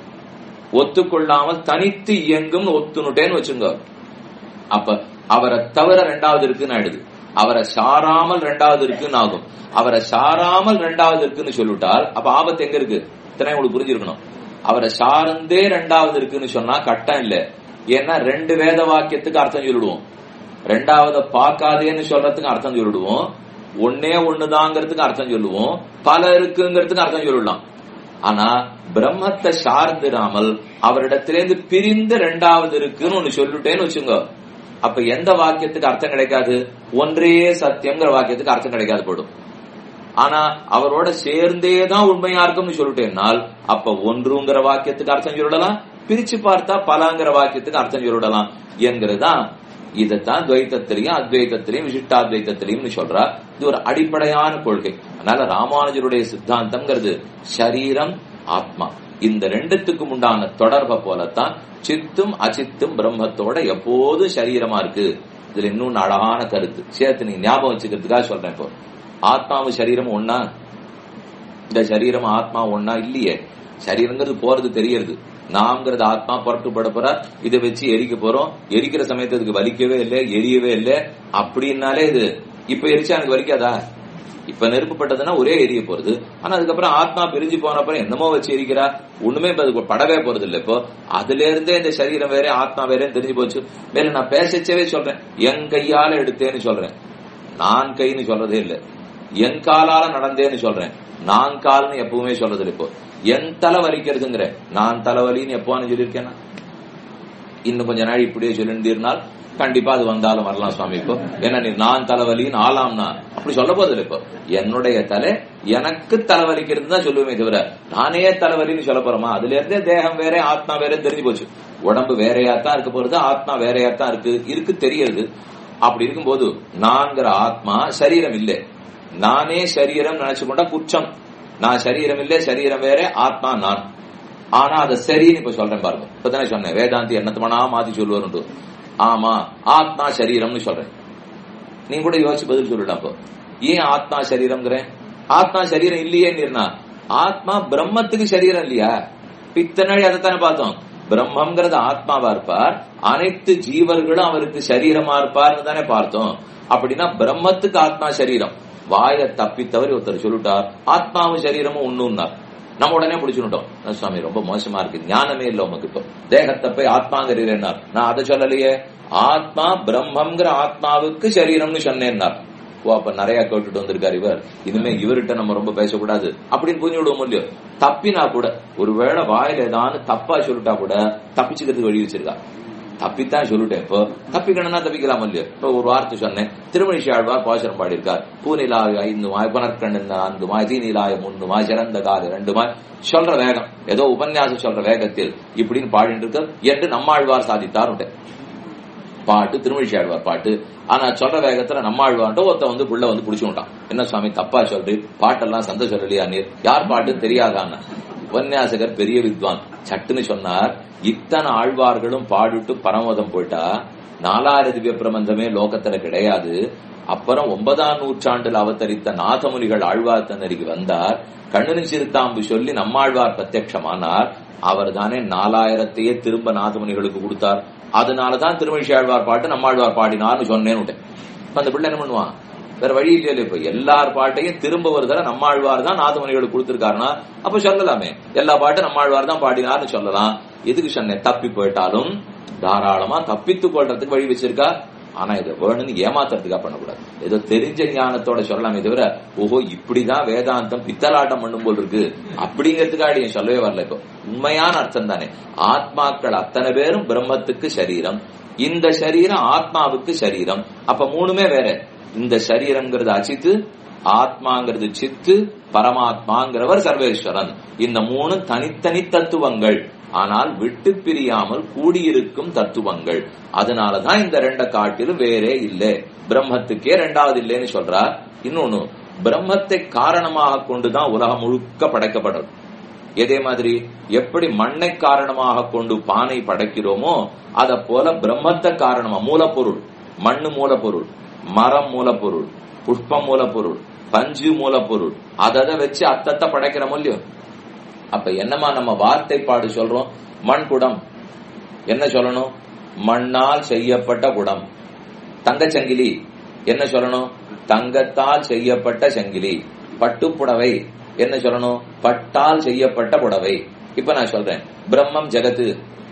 ஒத்துக்கொள்ளாமல் தனித்து இயங்கும் ஒத்துனுட்டேன்னு வச்சுங்க அப்ப அவரை தவிர ரெண்டாவது இருக்குன்னு ஆயிடுது அவரை சாராமல் ரெண்டாவது இருக்குன்னு ஆகும் அவரை சாராமல் ரெண்டாவது இருக்குன்னு சொல்லிவிட்டால் அப்ப ஆபத்து எங்க இருக்கு இத்தனை உங்களுக்கு புரிஞ்சிருக்கணும் அவரை சார்ந்தே ரெண்டாவது இருக்குன்னு சொன்னா கட்டம் இல்ல ஏன்னா ரெண்டு வேத வாக்கியத்துக்கு அர்த்தம் சொல்லிடுவோம் ரெண்டாவது பார்க்காதேன்னு சொல்றதுக்கு அர்த்தம் சொல்லிடுவோம் ஒன்னே ஒண்ணுதாங்கிறதுக்கு அர்த்தம் சொல்லுவோம் பல இருக்குங்கிறதுக்கு அர்த்தம் சொல்லலாம் ஆனா பிரம்மத்தை சார்ந்திராமல் அவரிடத்திலேருந்து பிரிந்து ரெண்டாவது இருக்குன்னு ஒண்ணு சொல்லிட்டேன்னு வச்சுங்க அப்ப எந்த வாக்கியத்துக்கு அர்த்தம் கிடைக்காது ஒன்றே சத்தியம்ங்கிற வாக்கியத்துக்கு அர்த்தம் கிடைக்காது போடும் ஆனா அவரோட சேர்ந்தே தான் உண்மையா இருக்கும்னு சொல்லிட்டேன்னால் அப்ப ஒன்றுங்கிற வாக்கியத்துக்கு அர்த்தம் சொல்லிடலாம் பிரிச்சு பார்த்தா பலங்கிற வாக்கியத்துக்கு அர்த்தம் சொல்லிடலாம் என்கிறதுதான் இதைத்தான் துவைத்தத்திலையும் அத்வைத்தத்திலையும் விசிஷ்டாத்வைத்தத்திலையும் சொல்றா இது ஒரு அடிப்படையான கொள்கை அதனால ராமானுஜருடைய சித்தாந்தம்ங்கிறது சரீரம் ஆத்மா இந்த ரெண்டுத்துக்கும் உண்டான தொடர்பை போலத்தான் சித்தும் அச்சித்தும் பிரம்மத்தோட எப்போதும் சரீரமா இருக்கு இதுல இன்னும் அழகான கருத்து சேர்த்து நீ ஞாபகம் வச்சுக்கிறதுக்காக சொல்றேன் இப்போ ஆத்மாவும் சரீரமும் ஒன்னா இந்த சரீரம் ஆத்மா ஒன்னா இல்லையே சரீரங்கிறது போறது தெரியறது நாம்ங்கிறது ஆத்மா புறட்டுப்பட போற இதை வச்சு எரிக்க போறோம் எரிக்கிற சமயத்துக்கு வலிக்கவே இல்லை எரியவே இல்லை அப்படின்னாலே இது இப்ப எரிச்சா எனக்கு வலிக்காதா இப்ப நெருப்புப்பட்டதுன்னா ஒரே எரிய போறது ஆனா அதுக்கப்புறம் ஆத்மா பிரிஞ்சு போன அப்புறம் என்னமோ வச்சு எரிக்கிறா ஒண்ணுமே இப்ப அதுக்கு படவே போறது இல்ல இப்போ அதுல இருந்தே இந்த சரீரம் வேற ஆத்மா வேறேன்னு தெரிஞ்சு போச்சு மேல நான் பேசச்சவே சொல்றேன் என் கையால எடுத்தேன்னு சொல்றேன் நான் கைன்னு சொல்றதே இல்ல என் காலால நடந்தேன்னு சொல்றேன் நான் கால்னு எப்பவுமே சொல்றது இல்ல இப்போ என் தலை வலிக்கிறதுங்கிற நான் தலைவலின்னு எப்போன்னு சொல்லியிருக்கேன்னா இன்னும் கொஞ்ச நாள் இப்படியே சொல்லிருந்தீர்னால் கண்டிப்பா அது வந்தாலும் வரலாம் சுவாமி இப்போ ஏன்னா நீ நான் தலைவலின்னு ஆளாம்னா அப்படி சொல்ல போதில்லை இப்போ என்னுடைய தலை எனக்கு தலைவலிக்கிறது தான் சொல்லுவேமே தவிர நானே தலைவலின்னு சொல்ல போறோமா அதுல இருந்தே தேகம் வேற ஆத்மா வேற தெரிஞ்சு போச்சு உடம்பு வேறையா தான் இருக்க போறது ஆத்மா வேறையா தான் இருக்கு இருக்கு தெரியுது அப்படி இருக்கும்போது நான்கிற ஆத்மா சரீரம் இல்லை நானே சரீரம் நினைச்சு கொண்டா குற்றம் நான் சரீரம் இல்லை சரீரம் வேற ஆத்மா நான் ஆனா அதை சரின்னு இப்ப சொல்றேன் பாருங்க இப்பதானே சொன்னேன் வேதாந்தி என்னத்தமனா மாத்தி சொல்லுவாரு ஆமா ஆத்மா சரீரம்னு சொல்றேன் நீங்க கூட யோசிச்சு பதில் சொல்லலாம் அப்போ ஏன் ஆத்மா சரீரம்ங்கிறேன் ஆத்மா சரீரம் இல்லையே நீர்னா ஆத்மா பிரம்மத்துக்கு சரீரம் இல்லையா பித்தனாடி அதைத்தானே பார்த்தோம் பிரம்மங்கிறது ஆத்மாவா இருப்பார் அனைத்து ஜீவர்களும் அவருக்கு சரீரமா இருப்பார்னு தானே பார்த்தோம் அப்படின்னா பிரம்மத்துக்கு ஆத்மா சரீரம் வாயை தப்பித்தவர் ஒருத்தர் சொல்லிட்டார் ஆத்மாவும் சரீரமும் ஒண்ணுன்னார் நம்ம உடனே பிடிச்சுட்டோம் சுவாமி ரொம்ப மோசமா இருக்கு ஞானமே இல்ல உமக்கு இப்போ தேகத்தை போய் ஆத்மாங்கிறீரன்னார் நான் அதை சொல்லலையே ஆத்மா பிரம்மங்கிற ஆத்மாவுக்கு சரீரம்னு சொன்னேன்னார் ஓ அப்ப நிறைய கேட்டுட்டு வந்திருக்காரு இவர் இனிமே இவர்கிட்ட நம்ம ரொம்ப பேசக்கூடாது அப்படின்னு புரிஞ்சு விடுவோம் இல்லையோ தப்பினா கூட ஒருவேளை வாயில ஏதாவது தப்பா சொல்லிட்டா கூட தப்பிச்சுக்கிறதுக்கு வழி வச்சிருக்கா தப்பித்தான் சொல்லிட்டேன் இப்போ தப்பிக்கணும்னா தப்பிக்கலாம் இல்லையோ இப்போ ஒரு வார்த்தை சொன்னேன் திருமணிஷி ஆழ்வார் பாசனம் பாடியிருக்கார் பூநிலாய ஐந்து மாய் புனர்கண்ணு நான்கு மாய் தீநிலாய மூன்று மாய் சிறந்த கால ரெண்டு மாய் சொல்ற வேகம் ஏதோ உபன்யாசம் சொல்ற வேகத்தில் இப்படின்னு பாடிட்டு இருக்க என்று நம்மாழ்வார் சாதித்தார் பாட்டு திருமணிஷி ஆழ்வார் பாட்டு ஆனா சொல்ற வேகத்துல நம்மாழ்வார்ட்ட ஒருத்த வந்து புள்ள வந்து புடிச்சு விட்டான் என்ன சுவாமி தப்பா சொல்றி பாட்டெல்லாம் சந்த சொல்லலையா நீர் யார் பாட்டு தெரியாதான்னு உபன்யாசகர் பெரிய வித்வான் சட்டுன்னு சொன்னார் இத்தனை ஆழ்வார்களும் பாடிட்டு பரமோதம் போயிட்டா நாலாயிர திவ்ய பிரபந்தமே லோகத்துல கிடையாது அப்புறம் ஒன்பதாம் நூற்றாண்டில் அவதரித்த நாதமுனிகள் ஆழ்வார் தன்னருக்கு வந்தார் கண்ணுனின் சிறுத்தாம்பு சொல்லி நம்மாழ்வார் பிரத்யட்சமானார் அவர் தானே நாலாயிரத்தையே திரும்ப நாதமுனிகளுக்கு கொடுத்தார் அதனாலதான் திருமணிஷி ஆழ்வார் பாட்டு நம்மாழ்வார் பாடினார்னு சொன்னேன்னு அந்த பிள்ளை என்ன பண்ணுவான் வேற வழி இல்லையா இப்ப எல்லார் பாட்டையும் திரும்ப ஒரு தடவை நம்மாழ்வார் தான் நாதமணிகளுக்கு கொடுத்திருக்காருன்னா அப்ப சொல்லலாமே எல்லா பாட்டும் நம்மாழ்வார் தான் பாடினார்னு சொல்லலாம் எதுக்கு சொன்னேன் தப்பி போயிட்டாலும் தாராளமா தப்பித்து கொள்றதுக்கு வழி வச்சிருக்கா ஆனா இதை வேணும்னு ஏமாத்துறதுக்காக பண்ணக்கூடாது ஏதோ தெரிஞ்ச ஞானத்தோட சொல்லலாமே தவிர ஓஹோ இப்படிதான் வேதாந்தம் பித்தலாட்டம் பண்ணும் போல் இருக்கு அப்படிங்கிறதுக்காக நீ சொல்லவே வரல இப்போ உண்மையான அர்த்தம் தானே ஆத்மாக்கள் அத்தனை பேரும் பிரம்மத்துக்கு சரீரம் இந்த சரீரம் ஆத்மாவுக்கு சரீரம் அப்ப மூணுமே வேற இந்த சரீரங்கிறது அச்சித்து ஆத்மாங்கிறது சித்து பரமாத்மாங்கிறவர் சர்வேஸ்வரன் இந்த மூணு தனித்தனி தத்துவங்கள் ஆனால் விட்டு பிரியாமல் கூடியிருக்கும் தத்துவங்கள் அதனாலதான் இந்த ரெண்ட காட்டிலும் வேறே இல்லை பிரம்மத்துக்கே ரெண்டாவது இல்லைன்னு சொல்றார் இன்னொன்னு பிரம்மத்தை காரணமாக கொண்டுதான் உலகம் முழுக்க படைக்கப்படுறது இதே மாதிரி எப்படி மண்ணை காரணமாக கொண்டு பானை படைக்கிறோமோ அத போல பிரம்மத்தை காரணமா மூலப்பொருள் மண்ணு மூலப்பொருள் மரம் மூலப்பொருள் புஷ்பம் மூலப்பொருள் பஞ்சு மூலப்பொருள் அதை வச்சு அத்தத்தை படைக்கிறோம் இல்லையோ அப்ப என்னமா நம்ம வார்த்தை பாடு சொல்றோம் மண் குடம் என்ன சொல்லணும் மண்ணால் செய்யப்பட்ட குடம் தங்கச்சங்கிலி என்ன சொல்லணும் தங்கத்தால் செய்யப்பட்ட சங்கிலி பட்டுப்புடவை என்ன சொல்லணும் பட்டால் செய்யப்பட்ட புடவை இப்ப நான் சொல்றேன் பிரம்மம் ஜெகத்து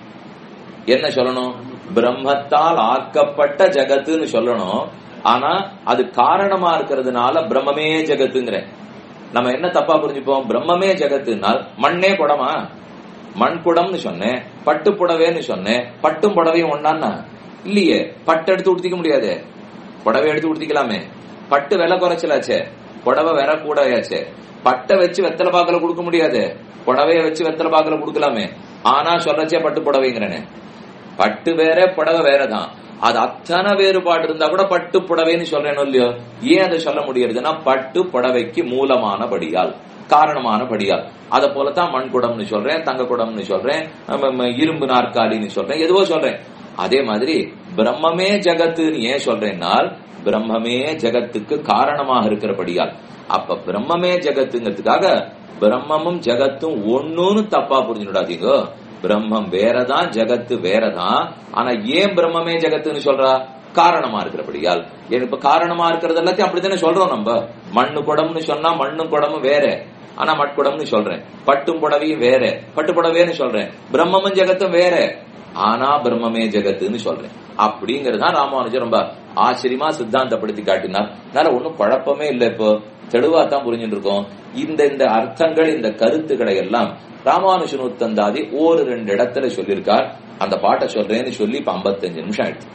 என்ன சொல்லணும் பிரம்மத்தால் ஆக்கப்பட்ட ஜெகத்துன்னு சொல்லணும் ஆனா அது காரணமா இருக்கிறதுனால பிரம்மமே ஜெகத்துங்கிறேன் நம்ம என்ன தப்பா புரிஞ்சுப்போம் பிரம்மமே ஜெகத்துனால் மண்ணே குடமா மண் குடம்னு சொன்னேன் பட்டு புடவைன்னு சொன்னேன் பட்டும் புடவையும் ஒன்னான்னா இல்லையே பட்டு எடுத்து உடுத்திக்க முடியாது புடவை எடுத்து உடுத்திக்கலாமே பட்டு விலை குறைச்சலாச்சே புடவை விலை கூடயாச்சே பட்டை வச்சு வெத்தலை பாக்கல கொடுக்க முடியாது புடவைய வச்சு வெத்தலை பாக்கல கொடுக்கலாமே ஆனா சொல்லச்சே பட்டு புடவைங்கிறனே பட்டு வேற புடவை வேறதான் அது அத்தனை வேறுபாடு இருந்தா கூட பட்டு புடவைன்னு சொல்றேன் இல்லையோ ஏன் அதை சொல்ல முடியறதுன்னா பட்டு புடவைக்கு மூலமானபடியால் காரணமானபடியால் அத போலதான் மண் குடம்னு சொல்றேன் தங்க குடம்னு சொல்றேன் இரும்பு நாற்காலின்னு சொல்றேன் எதுவோ சொல்றேன் அதே மாதிரி பிரம்மமே ஜகத்துன்னு ஏன் சொல்றேன்னால் பிரம்மமே ஜகத்துக்கு காரணமாக இருக்கிறபடியால் அப்ப பிரம்மமே ஜகத்துங்கிறதுக்காக பிரம்மமும் ஜகத்தும் ஒன்னுன்னு தப்பா புரிஞ்சுடாதீங்க பிரம்மம் வேறதான் ஜகத்து வேறதான் ஆனா ஏன் பிரம்மமே ஜகத்துன்னு சொல்றா காரணமா இருக்கிறபடியால் இப்ப காரணமா இருக்கிறது எல்லாத்தையும் அப்படித்தானே சொல்றோம் நம்ம மண்ணு குடம்னு சொன்னா மண்ணும் குடமும் வேற ஆனா மட்குடம்னு சொல்றேன் பட்டும் புடவையும் வேற பட்டு புடவைன்னு சொல்றேன் பிரம்மமும் ஜெகத்தும் வேற ஆனா பிரம்மமே ஜெகத்துன்னு சொல்றேன் அப்படிங்கறதுதான் ராமானுஜர் ரொம்ப ஆச்சரியமா சித்தாந்தப்படுத்தி காட்டினார் அதனால ஒன்னும் குழப்பமே இல்ல இப்போ தெளிவா தான் புரிஞ்சுட்டு இருக்கோம் இந்த இந்த அர்த்தங்கள் இந்த கருத்துக்களை எல்லாம் ராமானுஜன் உத்தந்தாதி ஒரு ரெண்டு இடத்துல சொல்லியிருக்கார் அந்த பாட்டை சொல்றேன்னு சொல்லி இப்ப ஐம்பத்தஞ்சு நிமிஷம் ஆயிடுச்சு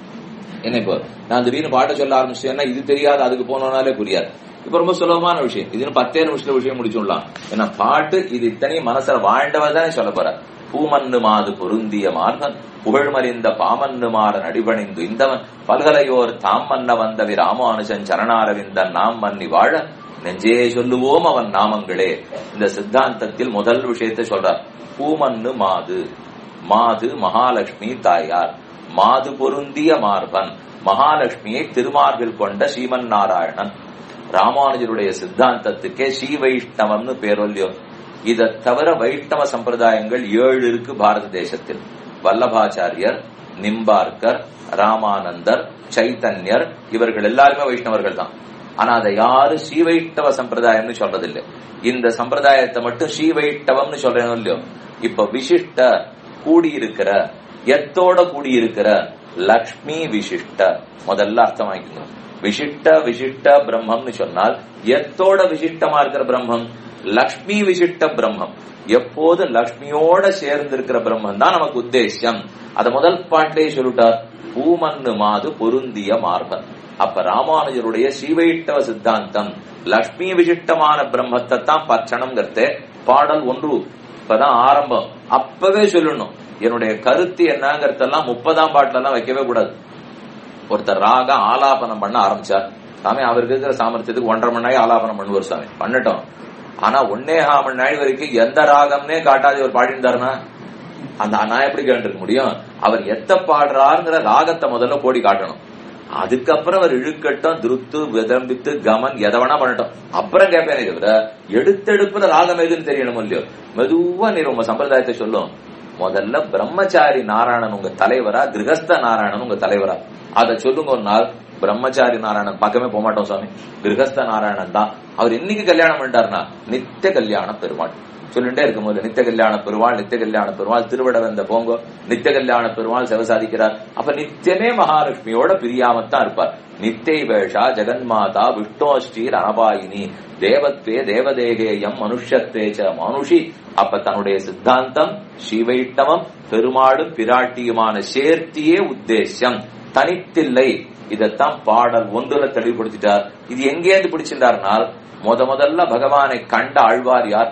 என்ன இப்போ நான் திடீர்னு பாட்டை சொல்ல ஆரம்பிச்சேன்னா இது தெரியாது அதுக்கு போனோம்னாலே புரியாது இப்ப ரொம்ப சுலபமான விஷயம் இதுன்னு பத்தே நிமிஷத்துல விஷயம் முடிச்சுடலாம் ஏன்னா பாட்டு இது இத்தனையும் மனசுல வாழ்ந்தவர் தானே சொல்ல போற பூமன்னு மாது பொருந்திய மார்கன் புகழ்மறிந்த பாமன்னு மாறன் அடிபணிந்து இந்தவன் பல்கலையோர் தாம் மன்ன வந்தவி ராமானுஜன் சரணாரவிந்தன் நாம் மன்னி வாழ நெஞ்சே சொல்லுவோம் அவன் நாமங்களே இந்த சித்தாந்தத்தில் முதல் விஷயத்தை சொல்றார் பூமன்னு மாது மாது மகாலட்சுமி தாயார் மாது பொருந்திய மார்பன் மகாலட்சுமியை திருமார்பில் கொண்ட ஸ்ரீமன் நாராயணன் ராமானுஜருடைய சித்தாந்தத்துக்கே ஸ்ரீ வைஷ்ணவம்னு பேரொல்லியோ இதை தவிர வைஷ்ணவ சம்பிரதாயங்கள் ஏழு இருக்கு பாரத தேசத்தில் வல்லபாச்சாரியர் நிம்பார்க்கர் ராமானந்தர் சைத்தன்யர் இவர்கள் எல்லாருமே வைஷ்ணவர்கள் தான் ஆனா அதை யாரு ஸ்ரீ வைஷ்ணவ சம்பிரதாயம்னு சொல்றதில்லை இந்த சம்பிரதாயத்தை மட்டும் ஸ்ரீ வைஷ்ணவம்னு சொல்றேன் இல்லையோ இப்ப விசிஷ்ட கூடியிருக்கிற எத்தோட கூடியிருக்கிற லக்ஷ்மி விசிஷ்ட முதல்ல அர்த்தமாக்கணும் விசிஷ்ட விசிஷ்ட பிரம்மம்னு சொன்னால் எத்தோட விசிஷ்டமா இருக்கிற பிரம்மம் லக்ஷ்மி விசிஷ்ட பிரம்மம் எப்போது லக்ஷ்மியோட சேர்ந்து இருக்கிற பிரம்மம் தான் நமக்கு உத்தேசியம் அத முதல் பாட்டிலே சொல்லிட்டார் பூமன்னு மாது பொருந்திய மார்பன் அப்ப ராமானுஜருடைய ஸ்ரீவைஷ்ணவ சித்தாந்தம் லக்ஷ்மி விசிஷ்டமான பிரம்மத்தை தான் பச்சனம்ங்கிறத பாடல் ஒன்று இப்பதான் ஆரம்பம் அப்பவே சொல்லணும் என்னுடைய கருத்து என்னங்கறதெல்லாம் முப்பதாம் பாட்டுல எல்லாம் வைக்கவே கூடாது ஒருத்தர் ராக ஆலாபனம் பண்ண ஆரம்பிச்சார் சாமி அவருக்கு இருக்கிற சாமர்த்தியத்துக்கு ஒன்றரை மணி நேரம் ஆலாபனம் பண்ணுவார் சாமி பண்ணட்டும் ஆனா ஒன்னேகா மணி நேரம் வரைக்கும் எந்த ராகம்னே காட்டாது அவர் பாடிந்தாருன்னா அந்த நான் எப்படி கேட்டுருக்க முடியும் அவர் எத்த பாடுறாருங்கிற ராகத்தை முதல்ல கோடி காட்டணும் அதுக்கப்புறம் அவர் இழுக்கட்டும் திருத்து விதம்பித்து கமன் எதை வேணா பண்ணட்டும் அப்புறம் கேட்பேனே தவிர எடுத்தெடுப்புல ராகம் எதுன்னு தெரியணும் இல்லையோ மெதுவா நீர் உங்க சம்பிரதாயத்தை சொல்லும் முதல்ல பிரம்மச்சாரி நாராயணன் உங்க தலைவரா கிரகஸ்த நாராயணன் உங்க தலைவரா அதை சொல்லுங்க ஒரு நாள் பிரம்மச்சாரி நாராயணன் பக்கமே போக மாட்டோம் சுவாமி கிரகஸ்த நாராயணன் தான் அவர் இன்னைக்கு கல்யாணம் பண்ணிட்டாருன்னா நித்திய கல்யாண பெருமாள் சொல்லிட்டே இருக்கும் போது நித்திய கல்யாண பெருமாள் நித்திய கல்யாண பெருமாள் திருவிட வந்த போங்கோ நித்திய கல்யாண பெருமாள் சிவசாதிக்கிறார் அப்ப நித்தியமே மகாலட்சுமியோட பிரியாமத்தான் இருப்பார் நித்திய வேஷா ஜெகன்மாதா விஷ்ணோஸ்ரீர் அனபாயினி தேவத்வே தேவதேகேயம் மனுஷத்வேச்ச மனுஷி அப்ப தன்னுடைய சித்தாந்தம் ஸ்ரீவைஷ்ணவம் பெருமாளும் பிராட்டியுமான சேர்த்தியே உத்தேசம் தனித்தில்லை இதத்தான் பாடல் ஒன்றுல தெளிவுபடுத்திட்டார் இது எங்கேருந்து பிடிச்சிருந்தார்னால் முத முதல்ல பகவானை கண்ட ஆழ்வார் யார்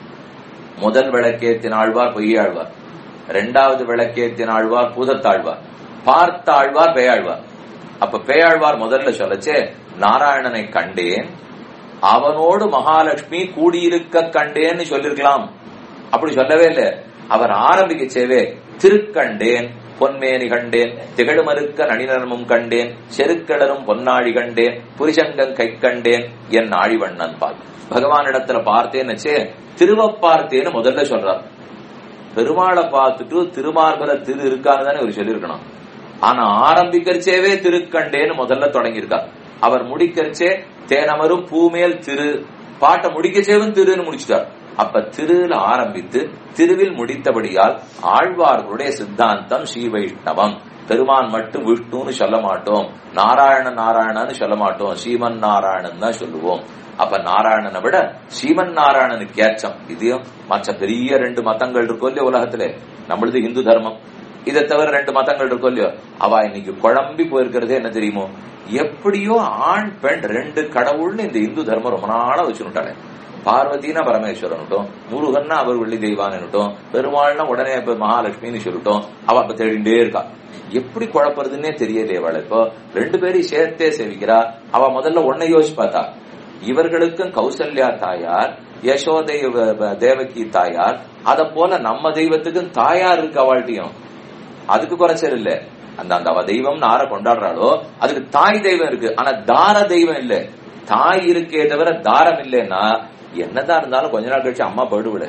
முதல் விளக்கேத்தின் ஆழ்வார் பொய்யாழ்வார் இரண்டாவது விளக்கேத்தின் ஆழ்வார் பூதத்தாழ்வார் பார்த்த ஆழ்வார் பேயாழ்வார் அப்ப பேயாழ்வார் முதல்ல சொல்லச்சே நாராயணனை கண்டேன் அவனோடு மகாலட்சுமி கூடியிருக்க கண்டேன்னு சொல்லிருக்கலாம் அப்படி சொல்லவே இல்லை அவர் ஆரம்பிக்கச்சேவே திருக்கண்டேன் பொன்மேனி கண்டேன் திகழுமறுக்க நனிநரமும் கண்டேன் செருக்கடரும் பொன்னாழி கண்டேன் புரிசங்கம் கை கண்டேன் என் ஆழிவண்ணன் பால் பகவானிடத்துல பார்த்தேன்னு திருவப்பார்த்தேன்னு முதல்ல சொல்றார் பெருமாளை பார்த்துட்டு திருமார்பல திரு இருக்கான்னு தானே இவர் சொல்லியிருக்கணும் ஆனா ஆரம்பிக்கிறச்சேவே திருக்கண்டேன்னு முதல்ல தொடங்கியிருக்கார் அவர் முடிக்கிறச்சே தேனமரும் பூமேல் திரு பாட்டை முடிக்கச்சேவும் திருன்னு முடிச்சிட்டார் அப்ப திருல ஆரம்பித்து திருவில் முடித்தபடியால் ஆழ்வார்களுடைய சித்தாந்தம் ஸ்ரீ வைஷ்ணவம் பெருமான் மட்டும் விஷ்ணுன்னு சொல்ல மாட்டோம் நாராயண நாராயணன்னு சொல்ல மாட்டோம் ஸ்ரீமன் நாராயணன் தான் சொல்லுவோம் அப்ப நாராயணனை விட ஸ்ரீமன் நாராயணனுக்கு ஏற்றம் இதையும் மற்ற பெரிய ரெண்டு மதங்கள் இருக்கோ இல்லையோ உலகத்திலே நம்மளது இந்து தர்மம் இதை தவிர ரெண்டு மதங்கள் இருக்கோ இல்லையோ அவ இன்னைக்கு குழம்பி போயிருக்கிறதே என்ன தெரியுமோ எப்படியோ ஆண் பெண் ரெண்டு கடவுள்னு இந்த இந்து தர்மம் ரொம்ப நாளா வச்சுட்டாளே பார்வதினா பரமேஸ்வரன்ட்டும் முருகன்னா அவர் வெள்ளி தெய்வான்னுட்டும் பெருமாள்னா உடனே இப்ப மகாலட்சுமின்னு சொல்லிட்டோம் அவ அப்ப தேடிண்டே இருக்கா எப்படி குழப்பறதுன்னே தெரியலையே அவளை இப்போ ரெண்டு பேரையும் சேர்த்தே சேவிக்கிறா அவ முதல்ல ஒன்னை யோசிச்சு பார்த்தா இவர்களுக்கும் கௌசல்யா தாயார் யசோதை தேவகி தாயார் அத போல நம்ம தெய்வத்துக்கும் தாயார் இருக்கு அவள்கிட்டையும் அதுக்கு குறைச்சல் இல்ல அந்த அந்த அவ தெய்வம்னு ஆற கொண்டாடுறாளோ அதுக்கு தாய் தெய்வம் இருக்கு ஆனா தார தெய்வம் இல்ல தாய் இருக்கே தவிர தாரம் இல்லைன்னா என்னதான் இருந்தாலும் கொஞ்ச நாள் கழிச்சு அம்மா போயிடு விட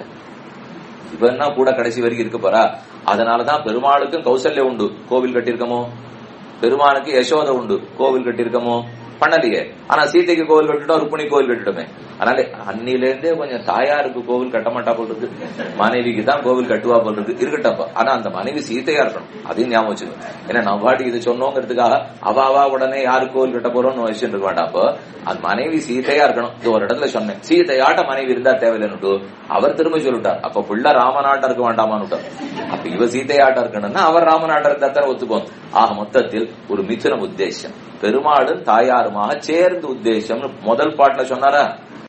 இவன்னா கூட கடைசி வரைக்கும் இருக்க போறா அதனாலதான் பெருமாளுக்கும் கௌசல்யம் உண்டு கோவில் கட்டியிருக்கமோ பெருமானுக்கு யசோதை உண்டு கோவில் கட்டியிருக்கமோ பண்ணலையே ஆனா சீதைக்கு கோவில் கட்டிட்டோம் ருக்மிணி கோவில் கட்டிட்டோமே அதனால அன்னிலேருந்தே கொஞ்சம் தாயாருக்கு கோவில் கட்ட மாட்டா போல் இருக்கு மனைவிக்கு தான் கோவில் கட்டுவா போல் இருக்கு இருக்கட்டப்ப ஆனா அந்த மனைவி சீதையா இருக்கணும் அதையும் ஞாபகம் வச்சுக்கணும் ஏன்னா நம்ம பாட்டி இது சொன்னோங்கிறதுக்காக அவ அவா உடனே யாரு கோவில் கட்ட போறோம்னு வச்சுட்டு இருக்க வேண்டாம் அப்போ அந்த மனைவி சீதையா இருக்கணும் இது ஒரு இடத்துல சொன்னேன் சீதையாட்ட மனைவி இருந்தா தேவையில்லைன்னு அவர் திரும்ப சொல்லிட்டார் அப்ப புள்ள ராமநாட்டம் இருக்க வேண்டாமான்னு அப்ப இவ சீதையாட்டம் இருக்கணும்னா அவர் ராமநாட்டம் இருந்தா தானே ஒத்துப்போம் ஆக மொத்தத்தில் ஒரு மிதுன உத்தேசம் பெருமாளும் தாயாருமாக சேர்ந்து உத்தேசம் முதல் பாட்டுல சொன்னாரா